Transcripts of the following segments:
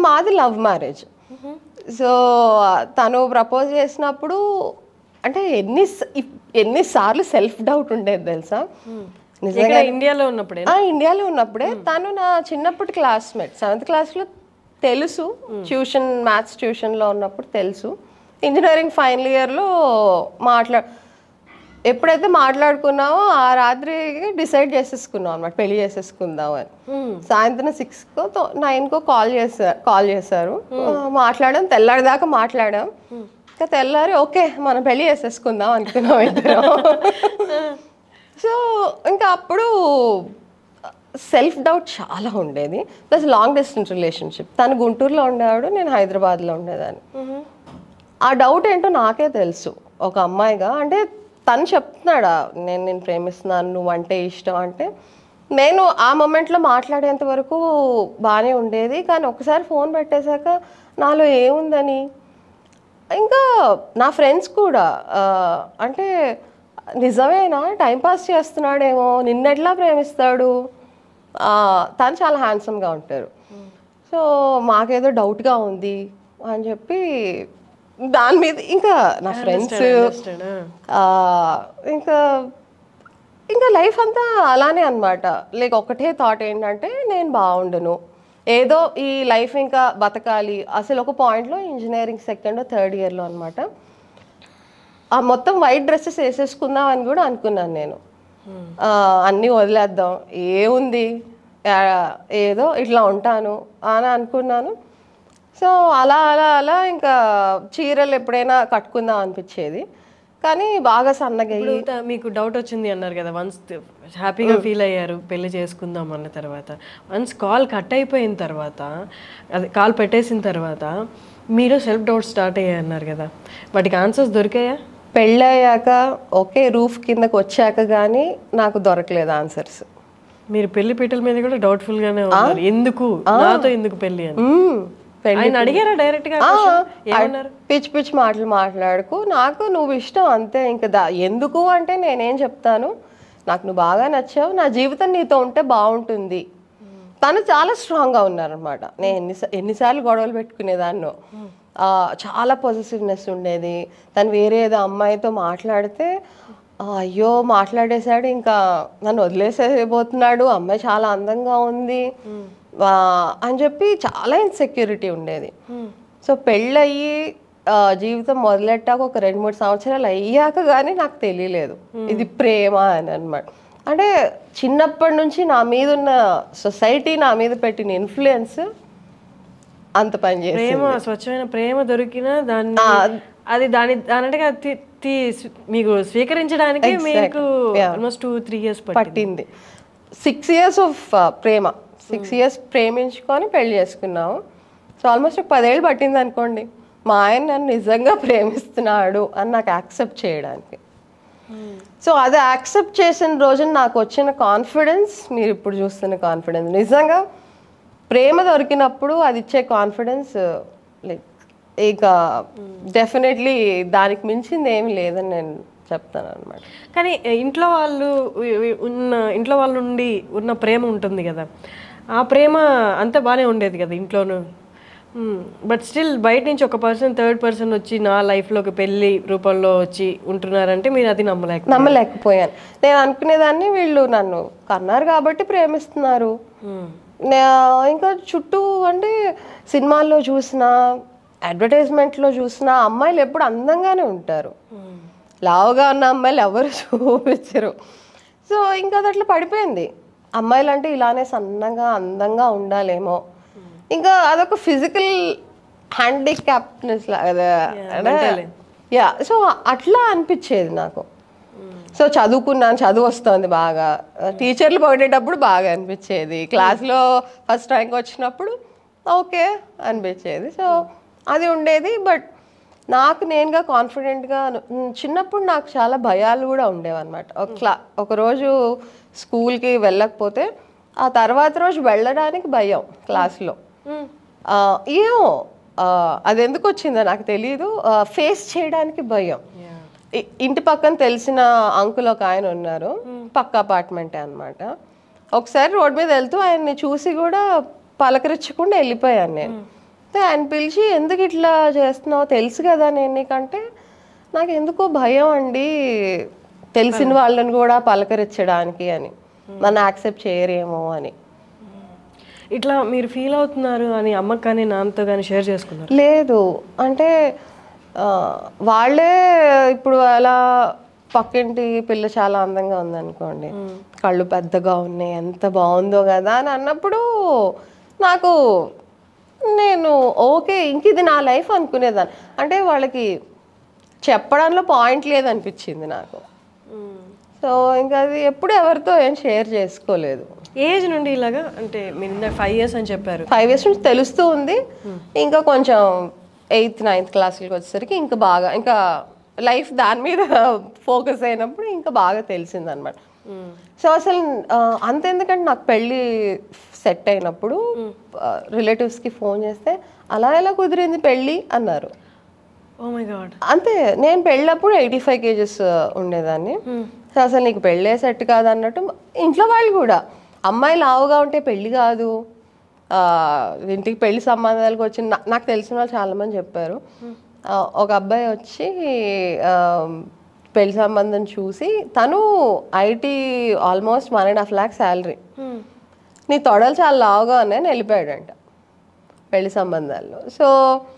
మాది love marriage so తను propose చేసినప్పుడు అంటే ఎన్ని ఎన్నిసార్లు సెల్ఫ్ డౌట్ ఉండేది తెలుసా నిజంగా ఇక్కడ ఇండియాలో ఉన్నప్పుడే ఆ, ఇండియాలో ఉన్నప్పుడే తను నా చిన్నప్పటి క్లాస్మేట్ సెవెంత్ క్లాస్లో తెలుసు ట్యూషన్ మ్యాథ్స్ ట్యూషన్లో ఉన్నప్పుడు తెలుసు ఇంజనీరింగ్ ఫైనల్ ఇయర్లో మాట్లా ఎప్పుడైతే మాట్లాడుకున్నామో ఆ రాత్రి డిసైడ్ చేసేసుకున్నాం అనమాట పెళ్లి చేసేసుకుందాం అని సాయంత్రం సిక్స్కో నైన్కో కాల్ చేశారు కాల్ చేశారు ఆ, మాట్లాడాం తెల్లారిదాకా మాట్లాడాం ఇంకా తెల్లారి ఓకే మనం పెళ్లి చేసేసుకుందాం అనుకున్నాం ఇద్దరం సో ఇంకా అప్పుడు సెల్ఫ్ డౌట్ చాలా ఉండేది ప్లస్ లాంగ్ డిస్టెన్స్ రిలేషన్షిప్ తను గుంటూరులో ఉండేవాడు నేను హైదరాబాద్లో ఉండేదాన్ని ఆ డౌట్ ఏంటో నాకే తెలుసు ఒక అమ్మాయిగా అంటే తను చెప్తున్నాడా నేను నేను ప్రేమిస్తున్నాను నువ్వు అంటే ఇష్టం అంటే నేను ఆ మొమెంట్లో మాట్లాడేంత వరకు బాగానే ఉండేది కానీ ఒకసారి ఫోన్ పెట్టేశాక నాలో ఏముందని ఇంకా నా ఫ్రెండ్స్ కూడా ఆ, అంటే నిజమేనా టైంపాస్ చేస్తున్నాడేమో నిన్నెట్లా ప్రేమిస్తాడు ఆ, తను చాలా హ్యాండ్సమ్గా ఉంటారు సో మాకేదో డౌట్గా ఉంది అని చెప్పి దాని మీద ఇంకా నా ఫ్రెండ్స్ ఇంకా ఇంకా లైఫ్ అంతా అలానే అన్నమాట లైక్ ఒకటే థాట్ ఏంటంటే నేను బాగుండను ఏదో ఈ లైఫ్ ఇంకా బతకాలి అసలు ఒక పాయింట్లో ఇంజనీరింగ్ సెకండ్ థర్డ్ ఇయర్లో అనమాట ఆ మొత్తం వైట్ డ్రెస్సెస్ వేసేసుకుందాం అని కూడా అనుకున్నాను నేను ఆ, అన్నీ వదిలేద్దాం ఏముంది ఆ, ఏదో ఇట్లా ఉంటాను అని అనుకున్నాను సో అలా అలా అలా ఇంకా చీరలు ఎప్పుడైనా కట్టుకుందాం అనిపించేది కానీ బాగా సన్నగా ఇప్పుడు త- మీకు డౌట్ వచ్చింది అన్నారు కదా వన్స్ హ్యాపీగా ఫీల్ అయ్యారు పెళ్లి చేసుకుందాం అన్న తర్వాత వన్స్ కాల్ కట్ అయిపోయిన తర్వాత అది కాల్ పెట్టేసిన తర్వాత మీరు సెల్ఫ్ డౌట్ స్టార్ట్ అయ్యాయి అన్నారు కదా వాటికి ఆన్సర్స్ దొరికాయా పెళ్ళయ్యాక ఒకే రూఫ్ కిందకు వచ్చాక కానీ నాకు దొరకలేదు ఆన్సర్స్ మీరు పెళ్లి పీటల మీద కూడా డౌట్ఫుల్ గానే ఉన్నారు ఎందుకు నాతో ఎందుకు పెళ్లి అని పెళ్ళి ఆయన అడిగారా డైరెక్ట్ గా question? ఏమన్నారు పిచ్చి పిచ్చి మాటలు మాట్లాడుకు నాకు నువ్వు ఇష్టం అంతే ఇంకా దా ఎందుకు అంటే నేనేం చెప్తాను నాకు నువ్వు బాగా నచ్చావు నా జీవితం నీతో ఉంటే బాగుంటుంది తను చాలా స్ట్రాంగ్గా ఉన్నారనమాట నేను ఎన్ని ఎన్నిసార్లు గొడవలు పెట్టుకునేదాన్నో ఆ, చాలా పొజిటివ్నెస్ ఉండేది తను వేరే ఏదో అమ్మాయితో మాట్లాడితే ఆ, అయ్యో మాట్లాడేశాడు ఇంకా నన్ను వదిలేసేపోతున్నాడు అమ్మాయి చాలా అందంగా ఉంది ఆ, అని చెప్పి చాలా ఇన్సెక్యూరిటీ ఉండేది సో పెళ్ళయ్యి ఆ, జీవితం మొదలెట్టాక ఒక రెండు మూడు సంవత్సరాలు అయ్యాక కానీ నాకు తెలియలేదు ఇది ప్రేమ అని అనమాట అంటే చిన్నప్పటి నుంచి నా మీద ఉన్న సొసైటీ నా మీద పెట్టిన ఇన్ఫ్లుయెన్స్ అంత పని చేసి ప్రేమ స్వచ్ఛమైన ప్రేమ దొరికినా దాన్ని అది దాని దానంటే తి- తి- మీకు స్వీకరించడానికి మీకు ఆల్మోస్ట్ టూ త్రీ ఇయర్స్ పట్టింది పట్టింది సిక్స్ ఇయర్స్ ఆఫ్ ప్రేమ సిక్స్ ఇయర్స్ ప్రేమించుకొని పెళ్లి చేసుకున్నాము సో ఆల్మోస్ట్ ఒక పదేళ్ళు పట్టింది అనుకోండి మా ఆయన నన్ను నిజంగా ప్రేమిస్తున్నాడు అని నాకు యాక్సెప్ట్ చేయడానికి సో అది యాక్సెప్ట్ చేసిన రోజున నాకు వచ్చిన కాన్ఫిడెన్స్ మీరు ఇప్పుడు చూస్తున్న కాన్ఫిడెన్స్ నిజంగా ప్రేమ దొరికినప్పుడు అది ఇచ్చే కాన్ఫిడెన్స్ లైక్ ఇక డెఫినెట్లీ దానికి మించింది ఏమి లేదని నేను చెప్తాను అనమాట కానీ ఇంట్లో వాళ్ళు ఉ- ఉ- ఉన్న ఇంట్లో వాళ్ళ నుండి ఉన్న ప్రేమ ఉంటుంది కదా ఆ ప్రేమ అంతా బాగానే ఉండేది కదా ఇంట్లోనూ బట్ స్టిల్ బయట నుంచి ఒక పర్సన్ థర్డ్ పర్సన్ వచ్చి నా లైఫ్లోకి పెళ్లి రూపంలో వచ్చి ఉంటున్నారంటే మీరు అది నమ్మలేక నమ్మలేకపోయాను నేను అనుకునేదాన్ని వీళ్ళు నన్ను కన్నారు కాబట్టి ప్రేమిస్తున్నారు మ్మ్. నే- ఇంకా చుట్టూ అంటే సినిమాల్లో చూసిన అడ్వర్టైజ్మెంట్లో చూసిన అమ్మాయిలు ఎప్పుడు అందంగానే ఉంటారు లావుగా ఉన్న అమ్మాయిలు ఎవరు చూపించరు సో ఇంకా అది అట్లా పడిపోయింది అమ్మాయిలు అంటే ఇలానే సన్నగా అందంగా ఉండాలేమో ఇంకా అదొక ఫిజికల్ హ్యాండిక్యాప్నెస్ యా సో అట్లా అనిపించేది నాకు సో చదువుకున్నాను చదువు వస్తుంది బాగా టీచర్లు పొగిడేటప్పుడు బాగా అనిపించేది క్లాస్లో ఫస్ట్ ర్యాంక్ వచ్చినప్పుడు ఓకే అనిపించేది సో అది ఉండేది బట్ నాకు నేనుగా కాన్ఫిడెంట్గా చిన్నప్పుడు నాకు చాలా భయాలు కూడా ఉండేవన్నమాట ఒక క్లా ఒకరోజు స్కూల్కి వెళ్ళకపోతే ఆ తర్వాత రోజు వెళ్ళడానికి భయం క్లాస్లో ఆ, ఏమో ఆ, అది ఎందుకు వచ్చిందో నాకు తెలియదు ఫేస్ చేయడానికి భయం ఇ- ఇంటి పక్కన తెలిసిన అంకుల్ ఒక ఆయన ఉన్నారు పక్క అపార్ట్మెంటే అన్నమాట ఒకసారి రోడ్ మీద వెళ్తూ ఆయన్ని చూసి కూడా పలకరించకుండా వెళ్ళిపోయాను నేను అయితే ఆయన పిలిచి ఎందుకు ఇట్లా చేస్తున్నావు తెలుసు కదా నేను నీకంటే నాకు ఎందుకో భయం అండి తెలిసిన వాళ్ళని కూడా పలకరించడానికి అని నన్ను యాక్సెప్ట్ చేయరేమో అని ఇట్లా మీరు ఫీల్ అవుతున్నారు అని అమ్మకి కానీ నాన్నతో కానీ షేర్ చేసుకున్నారు లేదు అంటే ఆ, వాళ్ళే ఇప్పుడు అలా పక్కింటి పిల్ల చాలా అందంగా ఉందనుకోండి కళ్ళు పెద్దగా ఉన్నాయి ఎంత బాగుందో కదా అని అన్నప్పుడు నాకు నేను ఓకే ఇంక ఇది నా లైఫ్ అనుకునేదాన్ని అంటే వాళ్ళకి చెప్పడంలో పాయింట్ లేదనిపించింది నాకు సో ఇంకా అది ఎప్పుడు ఎవరితో ఏం షేర్ చేసుకోలేదు ఏజ్ నుండి ఇలాగా అంటే మీరు ఇందాక ఫైవ్ ఇయర్స్ అని చెప్పారు ఫైవ్ ఇయర్స్ నుంచి తెలుస్తూ ఉంది ఇంకా కొంచెం ఎయిత్ నైన్త్ క్లాస్కి వచ్చేసరికి ఇంకా బాగా ఇంకా లైఫ్ దాని మీద ఫోకస్ అయినప్పుడు ఇంకా బాగా తెలిసింది అనమాట సో అసలు ఆ, అంతెందుకంటే నాకు పెళ్ళి సెట్ అయినప్పుడు రిలేటివ్స్కి ఫోన్ చేస్తే అలా ఎలా కుదిరింది పెళ్ళి అన్నారు ఓ మై గాడ్ అంతే నేను పెళ్ళప్పుడు ఎయిటీ ఫైవ్ కేజెస్ ఉండేదాన్ని సో అసలు నీకు పెళ్ళే సెట్ కాదు అన్నట్టు ఇంట్లో వాళ్ళు కూడా అమ్మాయి లావుగా ఉంటే పెళ్ళి కాదు ఆ, ఇంటికి పెళ్లి సంబంధాలకు వచ్చి నా- నాకు తెలిసిన వాళ్ళు చాలా మంది చెప్పారు ఆ, ఒక అబ్బాయి వచ్చి ఆ, పెళ్లి సంబంధం చూసి తను IT almost one and half lakh salary నీ తొడలు చాలా లావుగా ఉన్నాయని వెళ్ళిపోయాడంట పెళ్లి సంబంధాల్లో సో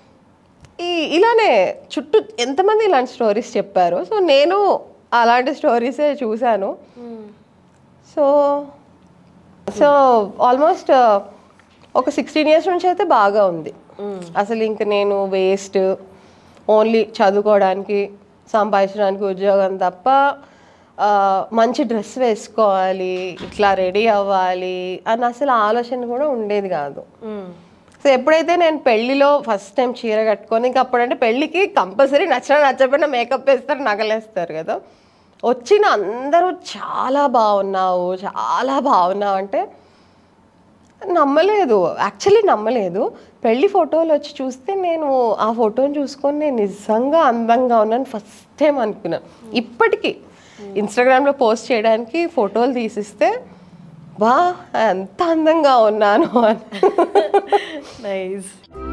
ఈ ఇలానే చుట్టూ ఎంతమంది ఇలాంటి స్టోరీస్ చెప్పారు సో నేను అలాంటి స్టోరీసే చూశాను సో సో ఆల్మోస్ట్ ఒక సిక్స్టీన్ ఇయర్స్ నుంచి అయితే బాగా ఉంది అసలు ఇంక నేను వేస్ట్ ఓన్లీ చదువుకోవడానికి సంపాదించడానికి ఉద్యోగం తప్ప ఆ, మంచి డ్రెస్ వేసుకోవాలి ఇట్లా రెడీ అవ్వాలి అని అసలు ఆలోచన కూడా ఉండేది కాదు సో ఎప్పుడైతే నేను పెళ్లిలో ఫస్ట్ టైం చీర కట్టుకొని ఇంకా అప్పుడంటే పెళ్ళికి కంపల్సరీ నచ్చినా నచ్చకపోయినా మేకప్ వేస్తారు నగలేస్తారు కదా వచ్చిన అందరూ చాలా బాగున్నావు చాలా బాగున్నావు అంటే నమ్మలేదు యాక్చువల్లీ నమ్మలేదు పెళ్లి ఫోటోలు వచ్చి చూస్తే నేను ఆ ఫోటోని చూసుకొని నేను నిజంగా అందంగా ఉన్నాను ఫస్ట్ టైం అనుకున్నాను ఇప్పటికీ ఇన్స్టాగ్రామ్లో పోస్ట్ చేయడానికి ఫోటోలు తీసిస్తే వా ఎంత అందంగా ఉన్నాను అని నైస్